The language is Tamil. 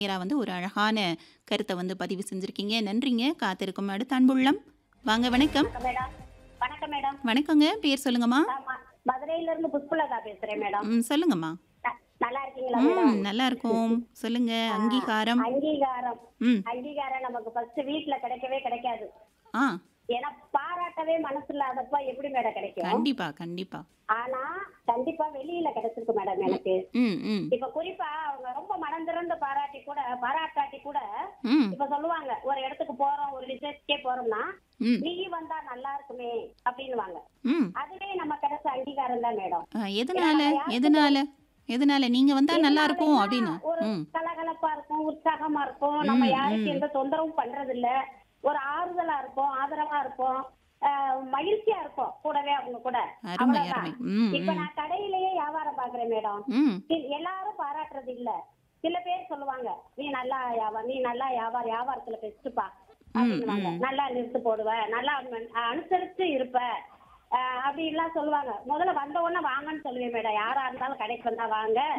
நேரா வந்து ஒரு அழகான கருத்தை வந்து பதிவு செஞ்சிருக்கீங்க நன்றிங்க காத்திருக்கும் அடுத்த அன்புள்ளம் வாங்க வணக்கம் வணக்கம் மேடம் வணக்கம் மேடம் வணக்கங்க பேர் சொல்லுங்கம்மா நான் ம- மதுரையில இருந்து புஷ்பலதா பேசுறேன் மேடம் ம் சொல்லுங்கம்மா ந- நல்லா இருக்கீங்களா ம் மேடம் நல்லா இருக்கும் சொல்லுங்க அங்கீகாரம் அங்கீகாரம் ம் அங்கீகாரம் நமக்கு ஃபர்ஸ்ட் வீட்ல கிடைக்கவே கிடைக்காது ஆ ஏன்னா பாராட்டவே மனசு இல்லாதப்ப எப்படி மேடம் கிடைக்கும் கண்டிப்பா கண்டிப்பா ஆனா கண்டிப்பா வெளியில கிடைச்சிருக்கு மேடம் எனக்கு ம் ம் இப்ப குறிப்பா அவங்க ரொம்ப மனம் திறந்து பாராட்டி கூட பாராட்டாட்டி கூட ம் இப்ப சொல்லுவாங்க ஒரு இடத்துக்கு போறோம் ஒரு விசேஷத்துக்கே போறோம்னா ம் நீ வந்தா நல்லா இருக்குமே அப்படின்னுவாங்க ம் அதுவே நம்ம கிடைச்ச அங்கீகாரம் தான் மேடம் ஆ, எதனால எதனால எதனால நீங்க வந்தா நல்லா இருக்கும் அப்படின்னு ஒரு ம் கலகலப்பா இருக்கும் உற்சாகமா இருக்கும் நம்ம ம், யாருக்கு ம். எந்த தொந்தரவும் பண்றது இல்ல ஒரு ஆறுதலா இருக்கும் ஆதரவா இருக்கும் ஆஹ் மகிழ்ச்சியா இருக்கும் கூடவே அவங்க கூட அருமை அவ்வளவுதான். அருமை ம் இப்ப ம் நான் கடையிலேயே வியாபாரம் பாக்குறேன் மேடம் ம் சி- எல்லாரும் பாராட்டுறது இல்ல சில பேர் சொல்லுவாங்க நீ நல்லா வியாபாரம் நீ நல்லா வியாபாரம் வியாபாரத்துல பெஸ்ட்டுப்பா அப்படின்னுவாங்க ம். நல்லா நிறுத்து போடுவ நல்லா அனு- அனுசரிச்சு இருப்ப ஆஹ் அப்படி எல்லாம் சொல்லுவாங்க முதல்ல வந்த உடனே வாங்கன்னு சொல்லுவேன் மேடம் யாரா இருந்தாலும் கடைக்கு வந்தா வாங்க